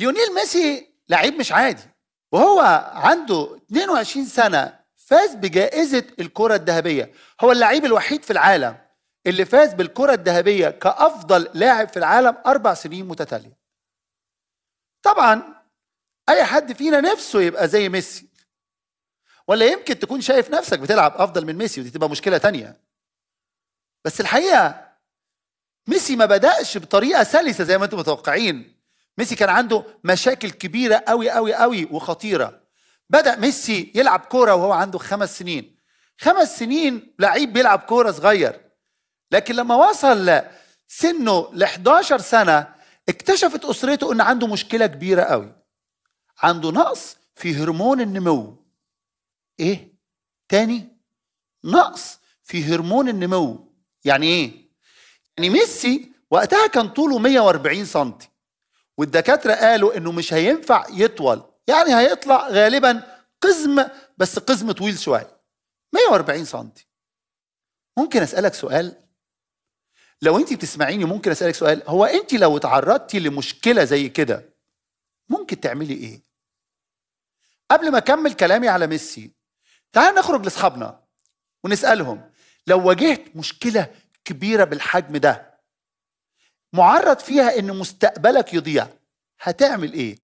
ليونيل ميسي لعيب مش عادي وهو عنده 22 سنة فاز بجائزة الكرة الذهبية هو اللعيب الوحيد في العالم اللي فاز بالكرة الذهبية كأفضل لاعب في العالم أربع سنين متتالية طبعا أي حد فينا نفسه يبقى زي ميسي ولا يمكن تكون شايف نفسك بتلعب أفضل من ميسي ودي تبقى مشكلة تانية بس الحقيقة ميسي ما بدأش بطريقة سلسة زي ما انتم متوقعين ميسي كان عنده مشاكل كبيرة قوي قوي قوي وخطيرة بدأ ميسي يلعب كورة وهو عنده خمس سنين خمس سنين لعيب بيلعب كورة صغير لكن لما وصل سنه ل 11 سنة اكتشفت أسرته أن عنده مشكلة كبيرة قوي عنده نقص في هرمون النمو ايه تاني نقص في هرمون النمو يعني ايه يعني ميسي وقتها كان طوله 140 سم والدكاترة قالوا انه مش هينفع يطول يعني هيطلع غالبا قزم بس قزم طويل شوية 140 سم ممكن اسألك سؤال لو انت بتسمعيني ممكن اسألك سؤال هو انت لو تعرضتي لمشكلة زي كده ممكن تعملي ايه قبل ما اكمل كلامي على ميسي تعال نخرج لاصحابنا ونسالهم لو واجهت مشكله كبيره بالحجم ده معرض فيها ان مستقبلك يضيع هتعمل ايه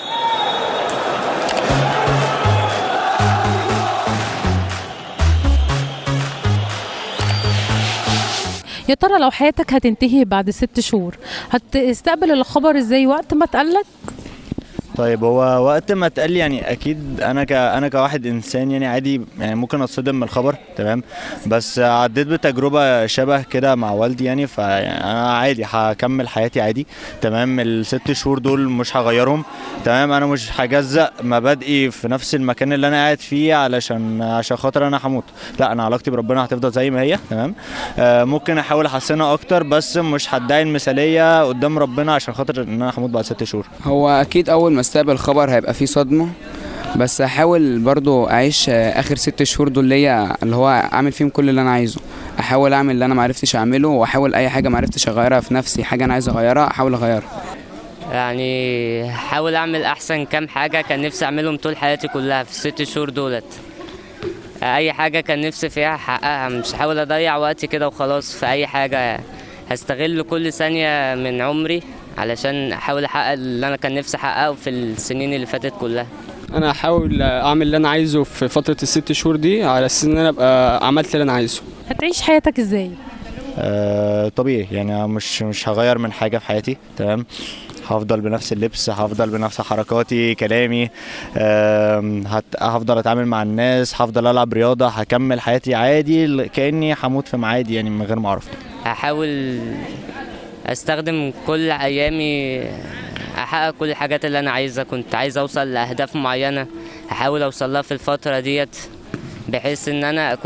يا ترى لو حياتك هتنتهي بعد ست شهور هتستقبل الخبر ازاي وقت ما اتقالك طيب هو وقت ما اتقال لي يعني اكيد انا ك انا كواحد انسان يعني عادي يعني ممكن اتصدم من الخبر تمام بس عديت بتجربه شبه كده مع والدي يعني فانا عادي هكمل حياتي عادي تمام الست شهور دول مش هغيرهم تمام انا مش هجزأ مبادئي في نفس المكان اللي انا قاعد فيه علشان عشان خاطر انا هموت لا انا علاقتي بربنا هتفضل زي ما هي تمام آه ممكن احاول احسنها اكتر بس مش هدعي المثاليه قدام ربنا عشان خاطر ان انا هموت بعد ست شهور هو اكيد اول ما استقبل خبر هيبقى فيه صدمه بس هحاول برضو اعيش اخر ست شهور دول ليا اللي هو اعمل فيهم كل اللي انا عايزه احاول اعمل اللي انا معرفتش اعمله واحاول اي حاجه معرفتش اغيرها في نفسي حاجه انا عايز اغيرها احاول اغيرها يعني حاول اعمل احسن كام حاجه كان نفسي اعملهم طول حياتي كلها في الست شهور دولت اي حاجه كان نفسي فيها احققها مش هحاول اضيع وقتي كده وخلاص في اي حاجه هستغل كل ثانيه من عمري علشان احاول احقق اللي انا كان نفسي احققه في السنين اللي فاتت كلها انا هحاول اعمل اللي انا عايزه في فتره الست شهور دي على اساس ان انا ابقى عملت اللي انا عايزه هتعيش حياتك ازاي آه طبيعي يعني أنا مش مش هغير من حاجه في حياتي تمام هفضل بنفس اللبس هفضل بنفس حركاتي كلامي آم، هت- هفضل اتعامل مع الناس هفضل العب رياضه هكمل حياتي عادي ل- كاني هموت في ميعادي يعني من غير ما اعرف هحاول استخدم كل ايامي احقق كل الحاجات اللي انا عايزها كنت عايز اوصل لاهداف معينه هحاول اوصل لها في الفتره ديت بحيث ان انا اكون